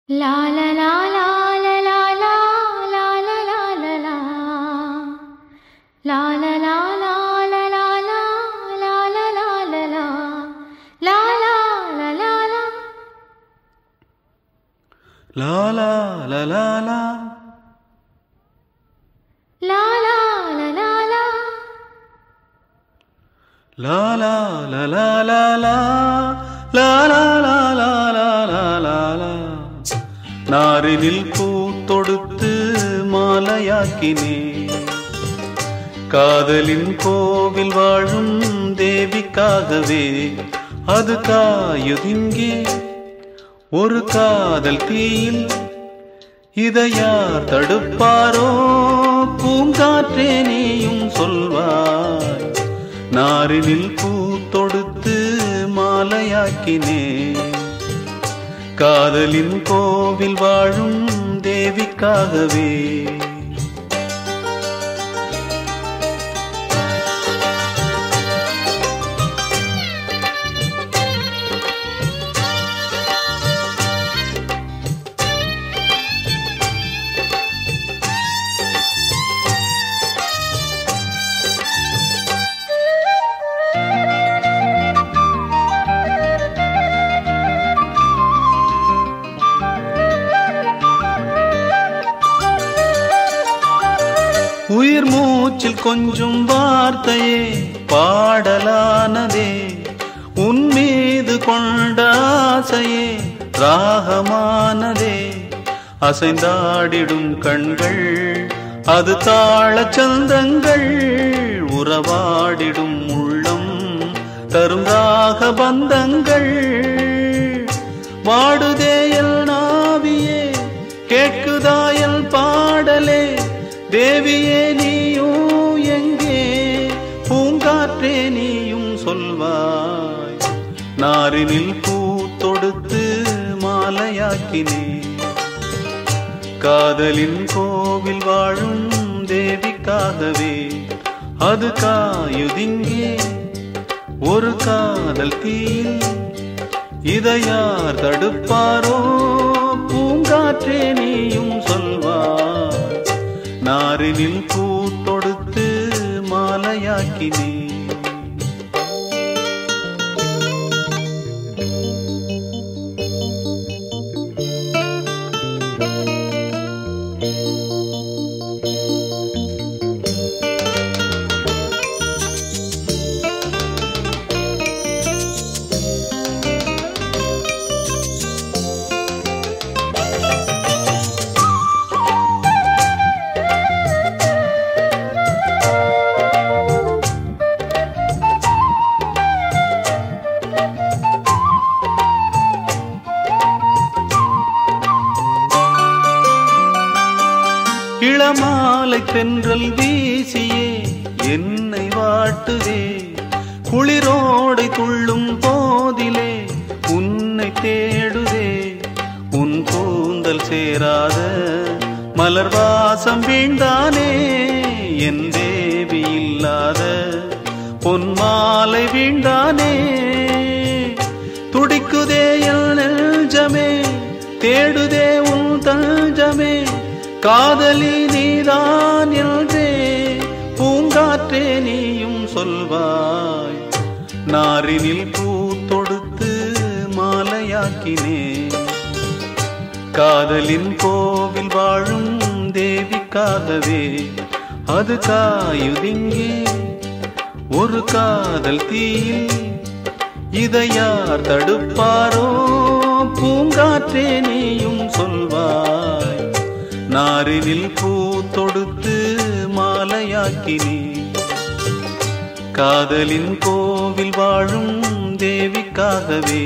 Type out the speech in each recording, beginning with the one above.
La la la la la la la la la la la la La la la la la la la la la la la la La la la la la லா லா லா லா லா La la la la la லா லா லா லா லா லா லா லா லா லா லா லா லா லா நாரினில் பூ தொடுத்து மாலையாக்கினே காதலின் கோவில் வாழும் தேவிக்காகவே அது காயுதிங்கே ஒரு காதல் தீயில் இதை யார் தடுப்பாரோ பூங்காற்றே நீயும் சொல்வாய் நாரினில் பூ தொடுத்து மாலையாக்கினே காதலின் கோவில் வாழும் தேவிக்காகவே உயிர் மூச்சில் கொஞ்சம் வார்த்தையே பாடலானதே உன் மீது கொண்ட ஆசையே ராகமானதே அசைந்தாடிடும் கண்கள் அது தாளச் சந்தங்கள் உறவாடிடும் உள்ளம் தரும் ராக பந்தங்கள் வாடுதேயல் நாவியே கேட்குதாயல் பாடலே தேவியே நீயும் எங்கே பூங்காற்றே நீயும் சொல்வாய் நாரினில் பூ தொடுத்து மாலையாக்கினே காதலின் கோவில் வாழும் தேவிக்காகவே அது காயுதிங்கே ஒரு காதல் தீயில் இதை யார் தடுப்பாரோ பூங்காற்றே நீயும் சொல்வாய் நாரினில் பூ தொடுத்து மாலையாக்கினே இளமாலை தென்றல் வீசியே என்னை வாட்டுதே குளிரோடை துள்ளும் போதிலே உன்னை தேடுதே உன் கூந்தல் சேராத மலர் வாசம் வீண்டானே என் தேவி இல்லாத பொன் மாலை வீண்டானே துடிக்குதே என் நெஞ்சமே தேடுதே உன் தஞ்சமே காதலி நீதான் என்றே பூங்காற்றே நீயும் சொல்வாய் நாரினில் பூ தொடுத்து மாலையாக்கினே காதலின் கோவில் வாழும் தேவிக்காகவே அது காயுதிங்கே ஒரு காதல் தீயில் இதை யார் தடுப்பாரோ பூங்காற்றே நீயும் சொல்வாய் நாரினில் பூ தொடுத்து மாலையாக்கினே காதலின் கோவில் வாழும் தேவிக்காகவே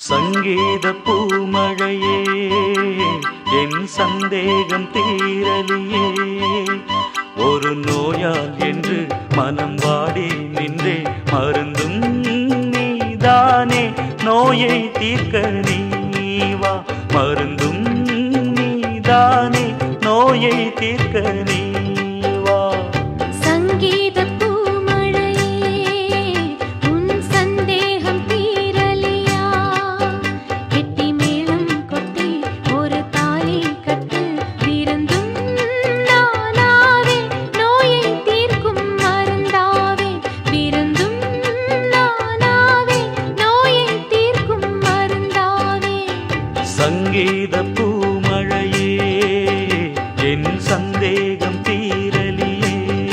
சங்கீத பூமழையே என் சந்தேகம் தீரலியே ஒரு நோயால் என்று மனம் வாடி நின்றே மருந்தும் நீதானே நோயை தீர்க்க நீவா மருந்தும் நீதானே நோயை தீர்க்க நீவா சங்கீத பூமழையே உன் சந்தேகம் தீரலியா கெட்டி மேளம் கொட்டி ஒரு தாலி கட்டு விருந்தும் நானாவே நோயை தீர்க்கும் மருந்தாவே விருந்தும் நானாவே நோயை தீர்க்கும் மருந்தாவே சங்கீத பூமழையே என் சந்தேகம் தீரலியே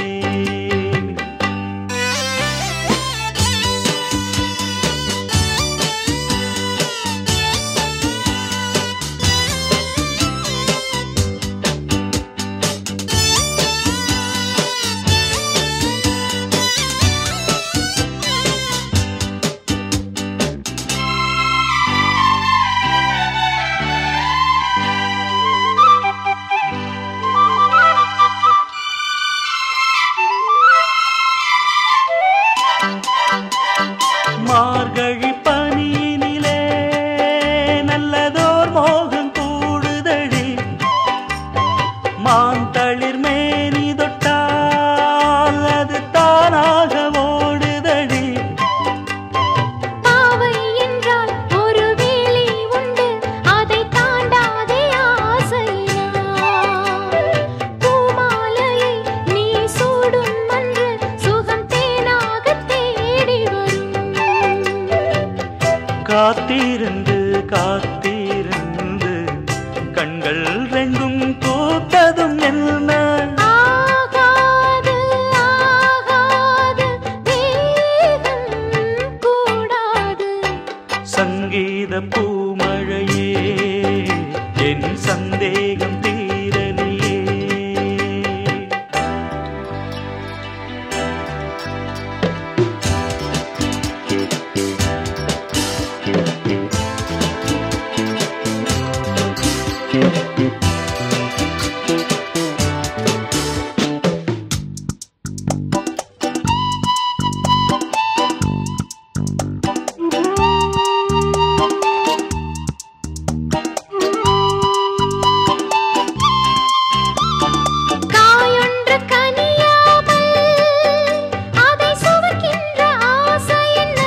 மார்கழி பனியினிலே நல்லதோர் மோகம் கூடுதடி மாந்தளிர் மேனி தொட்டால் அது தானாக ஓடுதடி பாவை என்றால் ஒரு வேலி உண்டு அதை தாண்டாதே ஆசையா பூமாலையை நீ சூடும் அன்று சுகம் தேனாக தேடி வரும் காத்திருந்து காத்திருந்து கண்கள் ரெண்டும் பூத்ததும் என்ன ஆகாது ஆகாது வேகம் கூடாது சங்கீத பூமழையே என் சந்தேகம் தீரலியே காயொன்று கனியாமல் அதை சுவைக்கின்ற ஆசை என்ன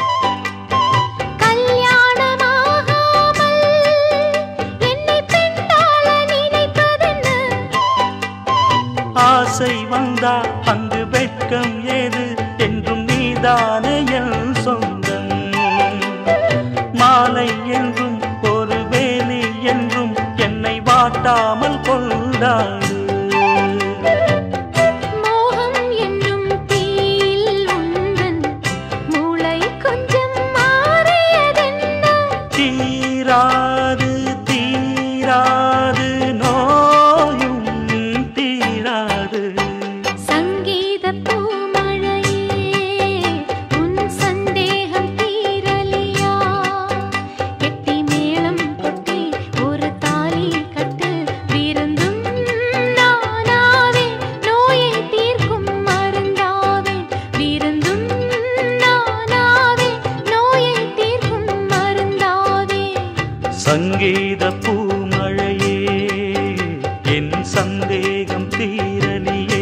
கல்யாணமாகாமல் என்னை பெண்டாள நினைப்பதென்ன ஆசை வந்தா அங்கு வெட்கம் ஏது என்றும் நீதானே என் சொந்தம் மாலை என்றும் ஒரு வேலி என்றும் என்னை வாட்டாமல் கொண்டாடு மோகம் என்னும் தீயில் உந்தன் மூளை கொஞ்சம் மாறியதென்ன தீராது தீராது நோயும் தீராது சங்கீத பூமழையே உன் சந்தேகம் தீரலியா கெட்டி மேளம் கொட்டி ஒரு தாலி கட்டு விருந்தும் நானாவே நோயை தீர்க்கும் மருந்தாவே விருந்தும் நானாவே நோயை தீர்க்கும் மருந்தாவே சங்கீத பூமழையே என் சந்தேகம் தீரலியே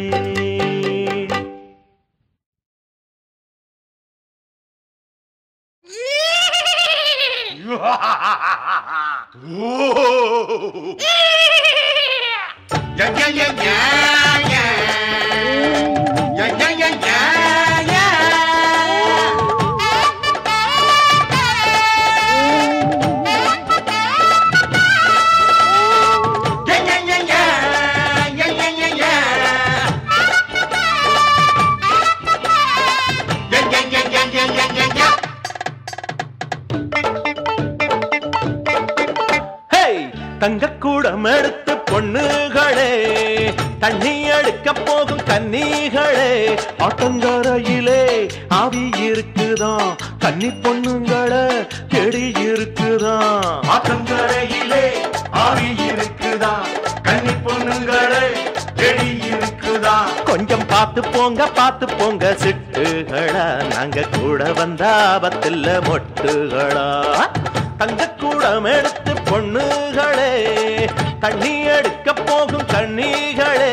Yeah, yeah, yeah, yeah, yeah. Yeah, yeah, yeah, yeah, yeah. Yeah, yeah, yeah, yeah. Yeah, yeah, yeah, yeah. Yeah, yeah, yeah, yeah, yeah, yeah, yeah, yeah. ஹே தங்கக்கூடம் எடுத்து பொண்ணுகளே தண்ணி எடுக்க போகும் கன்னிகளே ஆத்தங்கரையிலே ஆவி இருக்குதான் கன்னி பொண்ணுங்களை செடி இருக்குதான் ஆத்தங்கரையிலே ஆவி இருக்குதா கன்னி பொண்ணுங்களே செடி இருக்குதா கொஞ்சம் பார்த்து போங்க பார்த்து போங்க சிட்டுகளா நாங்க கூட வந்த ஆபத்தில் மொட்டுகளா தங்க கூடம் எடுத்து பொண்ணுகளே தண்ணி எடுக்க போகும் கண்ணிகளே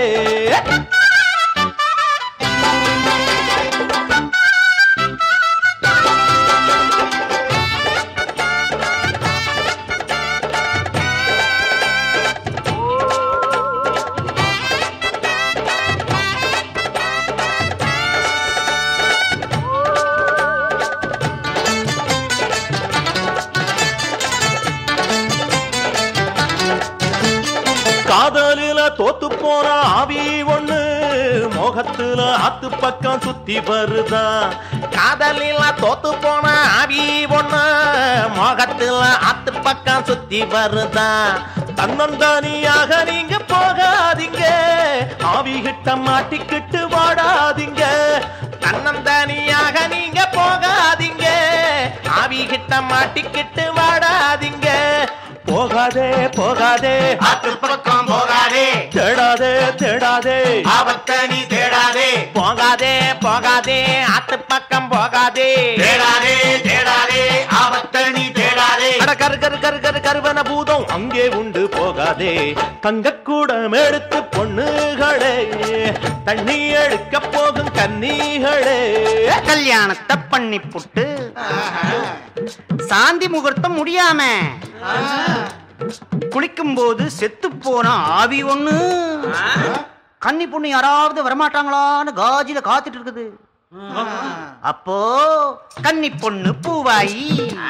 காதலில தோத்து போற ஆவி ஒண்ணு மோகத்துல ஆத்து பக்கம் சுத்தி வருதா காதலில தோத்து போன ஆவி ஒண்ணு மோகத்துல ஆத்து பக்கம் சுத்தி வருதா தன்னந்தானியாக நீங்க போகாதீங்க ஆவி கிட்ட மாட்டிக்கிட்டு வாடாதீங்க தன்னந்தானியாக நீங்க போகாதீங்க ஆவி கிட்ட மாட்டிக்கிட்டு வாடாதீங்க போகாதே போகாதே ஆத்து பக்கம் போகாதே தேடாதே தேடாதே ஆபத்த நீ தேடாதே போகாதே போகாதே ஆத்து பக்கம் போகாதே தேடாதே தேடாதே ஆபத்த நீ தேடாதே அட கரு கரு கரு கரு கருவன பூதம் அங்கே உண்டு போகாதே தங்க கூடம் எடுத்து பொண்ணுகளே தண்ணி எடுக்க போகும் கன்னிகளே கல்யாணத்தை பண்ணி புட்டு சாந்தி முகூர்த்தம் முடியாம குளிக்கும் போது செத்து போன ஆவி ஒண்ணு கன்னி பொண்ணு யாராவது வரமாட்டாங்களான்னு காஜில காத்துட்டு இருக்குது அப்போ கன்னி பொண்ணு பூவாயி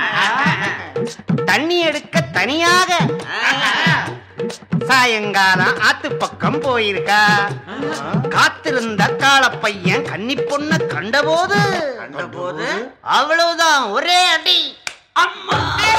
தண்ணி எடுக்க தனியாக சாயங்காலம் ஆத்து பக்கம் போயிருக்கா காத்திருந்த கால பையன் கன்னி பொண்ண கண்டபோது கண்டபோது அவ்வளவுதான் ஒரே அடி அம்மா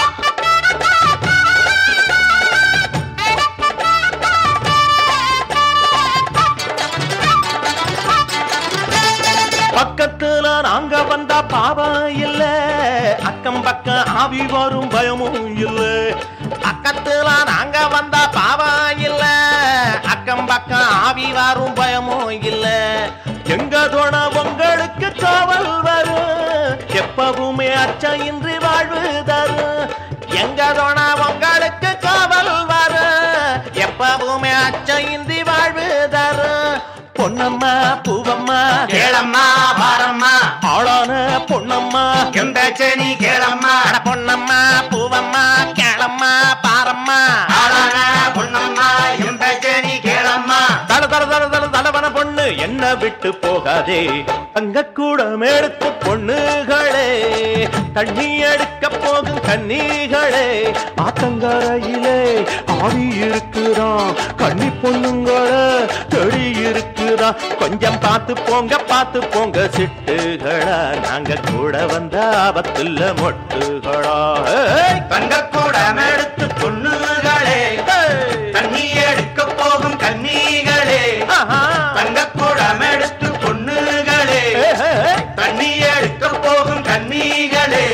பக்கத்துல நாங்க வந்தா பாவம் இல்ல அக்கம் பக்கம் ஆவி வரும் பயமும் இல்ல பக்கத்துல நாங்க வந்தா பாவம் இல்ல அக்கம் பக்கம் ஆவி வரும் பயமும் இல்ல எங்க துணை உங்களுக்கு காவல் வரும் எப்பவுமே அச்சம் இன்றி வாழ்வு தரும் எங்க துணை உங்களுக்கு காவல் வரும் எப்பவுமே அச்சம் இன்றி வாழ்வு தரும் பொன்னம்மா பூவம்மா கேளம்மா பாரம்மா ஆளான பொன்னம்மா எம்பேச்சனி கேளம்மா அட பொன்னம்மா பூவம்மா கேளம்மா பாரம்மா ஆளான பொண்ணம்மா எம்பேச்சனி கேளம்மா தட தட தட தட தடவன பொண்ணு என்ன விட்டு போகாதே அங்க கூட எடுத்து பொண்ணுகளே தண்ணி எடுக்க போகும் கன்னிகளே ஆத்தங்கரையிலே ஆவி இருக்குறான் கன்னி பொண்ணுங்கள செடி இருக்குறான் கொஞ்சம் பார்த்து போங்க பார்த்து போங்க சிட்டுகளா நாங்க கூட வந்த ஆபத்துல மொட்டுகளா ஏய், தங்க கூடம் எடுத்து பொண்ணுகளே ஏய், தண்ணி எடுக்க போகும் கன்னிகளே ஆஹா. தங்க கூடம் எடுத்து பொண்ணுகளே ஏய், ஏய், ஏய். தண்ணி எடுக்க போகும் கன்னிகளே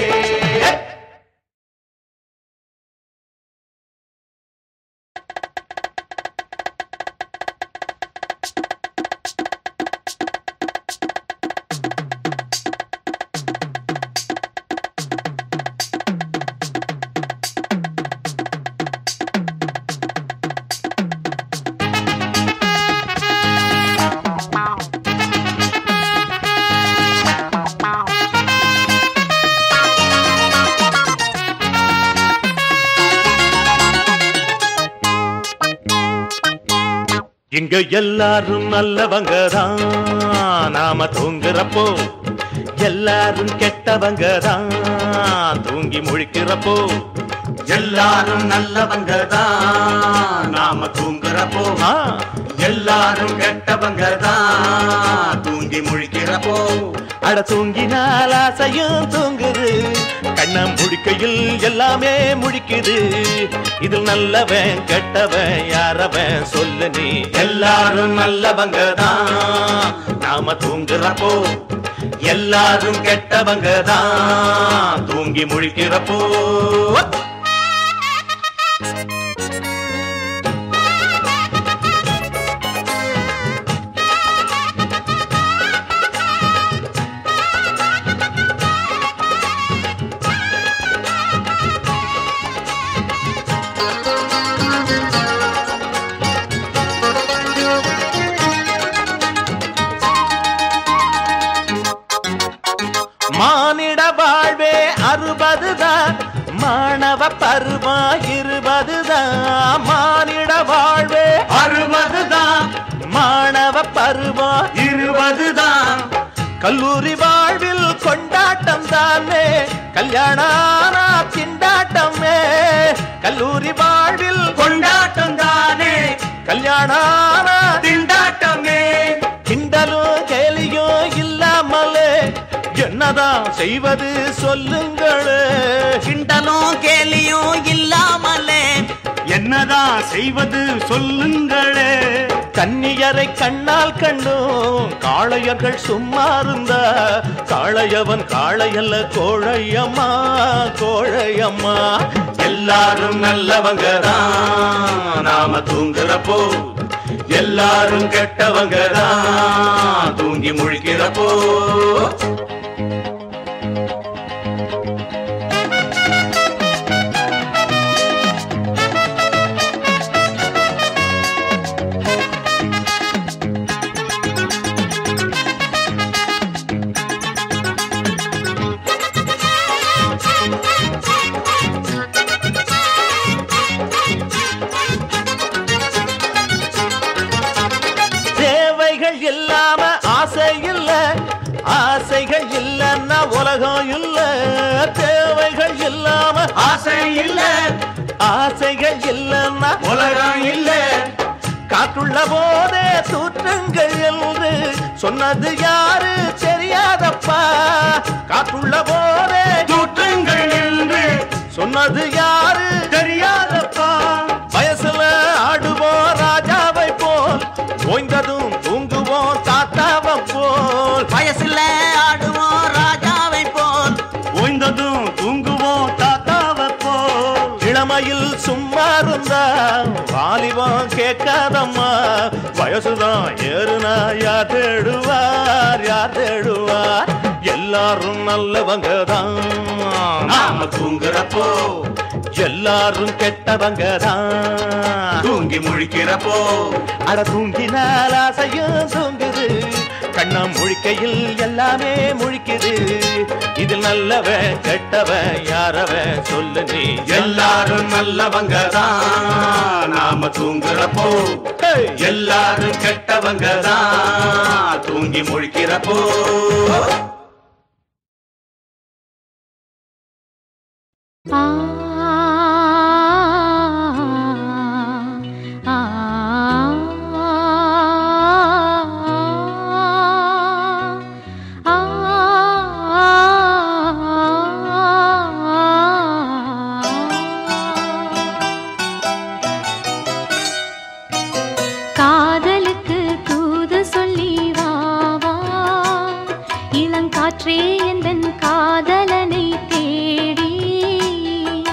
இங்க எல்லாரும் நல்லவங்க தான் நாம தூங்குறப்போ எல்லாரும் கெட்டவங்க தான் தூங்கி முழிக்கிறப்போ எல்லாரும் நல்லவங்க தான் நாம தூங்குறப்போ ஆ, எல்லாரும் கெட்டவங்க தான் தூங்கி முழிக்கிறப்போ அட தூங்கினால் ஆசையும் தூங்குது கண்ணம் முழிக்கையில் எல்லாமே முழிக்குது இதில் நல்லவன் கெட்டவன் யாரவன் சொல்லு நீ எல்லாரும் நல்லவங்க தான் நாம தூங்குறப்போ எல்லாரும் கெட்டவங்க தான் தூங்கி முழிக்கிறப்போ மானிட வாழ்வே அறுபதுதான் மாணவ பருவம் இருபதுதான் மானிட வாழ்வே அறுபதுதான் மாணவ பருவம் இருபதுதான் கல்லூரி வாழ்வில் கொண்டாட்டம் தானே கல்யாணானா திண்டாட்டமே கல்லூரி வாழ்வில் கொண்டாட்டம் தானே கல்யாணானா திண்டாட்டமே கிண்டலும் கேலியும் இல்லாமலே என்னதான் செய்வது சொல்லுங்களே கிண்டலும் கேலியும் இல்லாமலே என்னதான் செய்வது சொல்லுங்களே கன்னியரை கண்ணால் கண்டும் காளையர்கள் சும்மா இருந்தா காளையவன் காளையல்ல கோழையம்மா கோழையம்மா எல்லாரும் நல்லவங்க தான் நாம தூங்குறப்போ எல்லாரும் கெட்டவங்க தான் தூங்கி முழிக்கிறப்போ தேவைகள் இல்லாம ஆசை இல்ல ஆசைகள் இல்லன்னா உலகம் இல்ல தேவைகள் இல்லாம ஆசை இல்ல ஆசைகள் இல்லன்னா உலகம் இல்ல காற்றுள்ள போதே தூற்றுங்கள் என்று சொன்னது யாரு தெரியாதப்பா காற்றுள்ள போதே தூற்றுங்கள் என்று சொன்னது யாரு தெரியாதப்பா வயசுல ஆடுவோம் ராஜாவை போல் ஓய்ந்ததும் தூங்குவோம் தாத்தாவை போல் வயசுல ஆடுவோம் ராஜாவை போல் ஓய்ந்ததும் தூங்குவோம் தாத்தாவை போல் இளமையில் சும்மா இருந்தா வாலிபம் கேட்காதம்மா வயசுதான் ஏறுனா யார் தேடுவார் யார் தேடுவார் எல்லாரும் நல்லவங்க தான் நாம தூங்குறப்போ எல்லாரும் கெட்டவங்க தான் தூங்கி முழிக்கிறப்போ அட தூங்கினால் ஆசையும் தூங்குது கண்ணம் முழிக்கையில் எல்லாமே முழிக்குது இதில் நல்லவன் கெட்டவன் யாரவன் சொல்லு நீ எல்லாரும் நல்லவங்க தான் நாம தூங்குறப்போ ஹேய்! எல்லாரும் கெட்டவங்க தான் தூங்கி முழிக்கிறப்போ ஆ ஆ ஆ காதலுக்கு தூது சொல்லி வா வா இளங்காற்றே எந்தன் காதலனை தேடி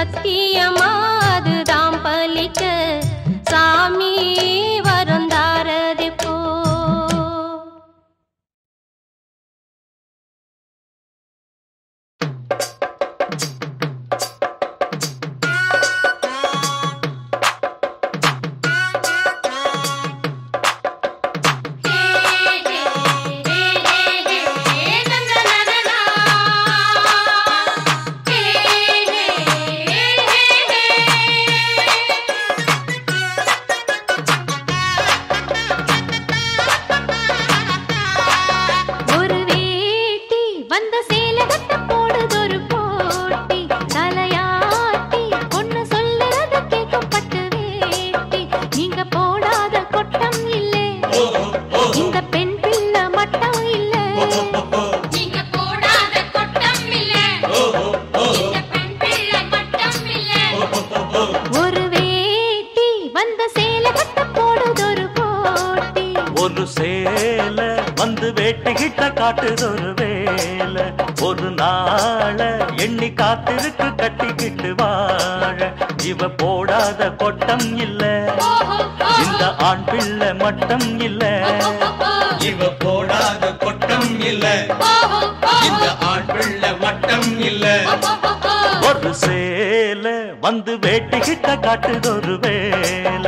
சத்தியமா அதுதான் பலிக்க சாமி வருந்தாரதி போ ஒரு வேட்டி வந்த சேலகத்தை போடுதொரு போட்டி தலையாட்டி பொண்ணு சொல்லுறத கேட்கும் பட்டு வேட்டி நீங்க போடாத கொட்டம் இல்லே இந்த பெண் பிள்ளை மட்டம் இல்ல நீங்க போடாத கொட்டம் இல்ல இந்த பெண் பிள்ளை மட்டம் இல்ல ஒரு வேட்டி வந்த சேலகத்தை போடுதொரு போட்டி ஒரு சேல வந்து வேட்டைகிட்ட காட்டுதொரு வேல ஒரு நாள எண்ணி காத்திருக்கு கட்டிக்கிட்டு வாழ இவ போடாத கொட்டம் இல்ல இந்த ஆண் பிள்ளை மட்டம் இல்ல இவ போடாத கொட்டம் இல்ல இந்த ஆண் பிள்ளை மட்டம் இல்ல ஒரு சேல வந்து வேட்டைகிட்ட காட்டுதொரு வேல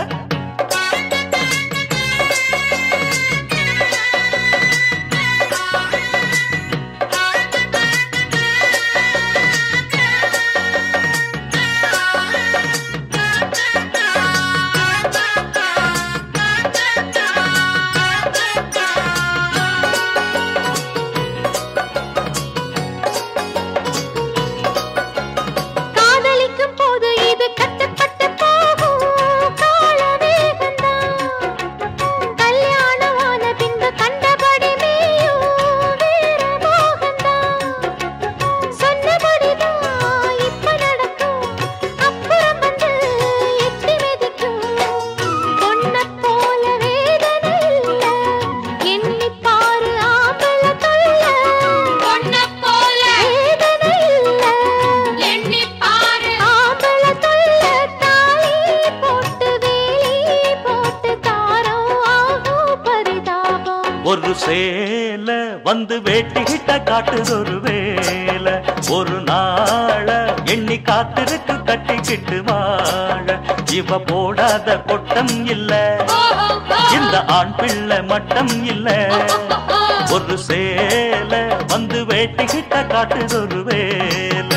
காதலிக்கும் போது இது கட்டுப்பட்டு போகும் கால வேகந்தான் கல்யாணமான பின்பு கண்டபடி மேயும் வீர மோகந்தான் சொன்னபடிதான் இப்ப நடக்கும் அப்புறம் வந்து எட்டி மிதிக்கும் பொண்ணப் போல வேதனை இல்ல எண்ணி பாரு ஆம்பள தொல்ல பொண்ணப் போல வேதனை இல்ல எண்ணி பாரு ஆம்பள தொல்ல தாலி போட்டு வேலி போட்டு தாரம் ஆகும் பரிதாபம் ஒரு சேல வந்து வேட்டிகிட்ட காட்டுதொரு வேல ஒரு நாள எண்ணி காத்திருக்கு கட்டிக்கிட்டு வாழ இவ போடாத கொட்டம் இல்ல இந்த ஆண் பிள்ளை மட்டம் இல்ல ஒரு சேல வந்து வேட்டிகிட்ட காட்டுதொரு வேல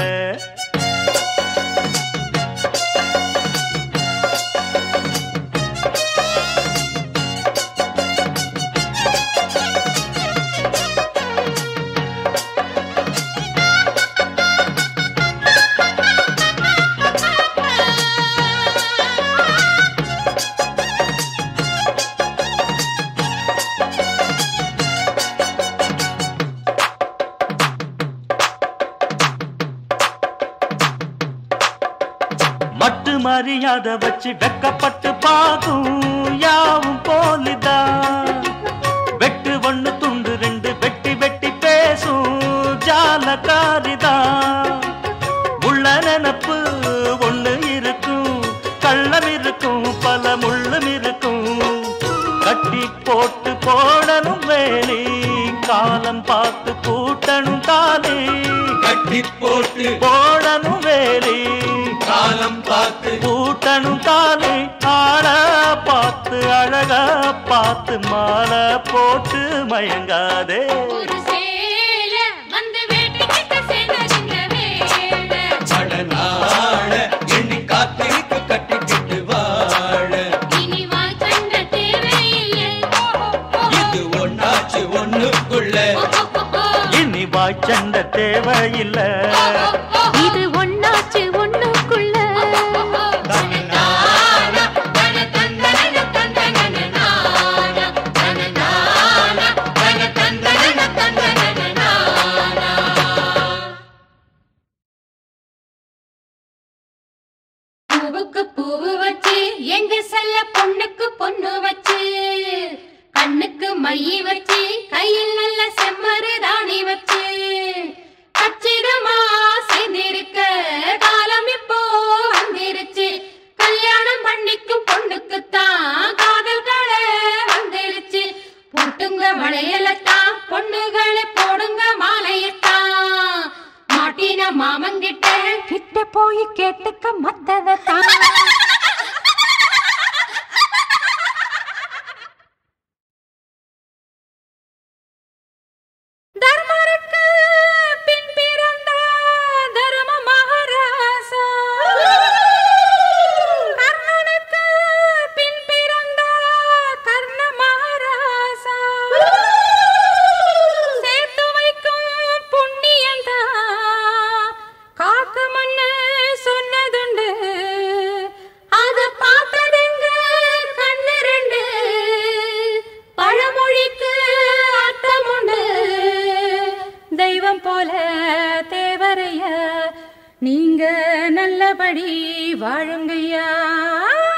மட்டு மரியாதை வச்சு வெக்கப்பட்டு பாகும் யாவும் போலிதான் வெட்டு ஒண்ணு துண்டு ரெண்டு வெட்டி வெட்டி பேசும் ஜாலக்காரிதான் உள்ள நினப்பு ஒண்ணு இருக்கும் கள்ளம் இருக்கும் பல முள்ளும் இருக்கும் கட்டி போட்டு போடணும் வேலி காலம் பார்த்து கூட்டணும் தாலி கட்டி போட்டு போடணும் வேலி காலம் பார்த்து கூட்டணும் தாலி ஆள பார்த்து அழக பார்த்து மாலை போட்டு மயங்காதே ஒரு சேல வந்து வேட்டிக்கிட்ட சேர்ந்ததுங்க வேலை படநாள எண்ணி காத்திருக்கு கட்டிக்கிட்டு வாழ இனி வாழ் கண்ட தேவையில்லை இது ஒன்னாச்சு ஒண்ணுக்குள்ள இனி வாய்ச்சண்ட தேவையில்ல இது ஒண்ணாச்சு ஒண்ணுக்குள்ள தன்னானா, தன தந்தனன தந்தனனா, தனநானா, தன தந்தனன தந்தனனா. பூவுக்கு பூவு வச்சு எங்க செல்ல பொண்ணுக்கு பொண்ணு வச்சு கண்ணுக்கு மைய வச்சு கையில் நல்ல செம்மறு தாணி வச்சு கச்சிதமா சேர்ந்திருக்க காலம் இப்ப போய் கேட்டுக்க மத்ததான் தர்மருக்கு பின் பிறந்த தர்ம மகாராசா கர்ணனுக்கு பின் பிறந்த கர்ண மகாராசா சேர்த்து வைக்கும் புண்ணியந்தா காக்குமன்னு சொன்னதுண்டு அத பார்த்ததுங்க கண்ணு ரெண்டு பழமொழிக்கு அர்த்தம் உண்டு தெய்வம் போல தேவரைய நீங்க நல்லபடி வாழுங்கய்யா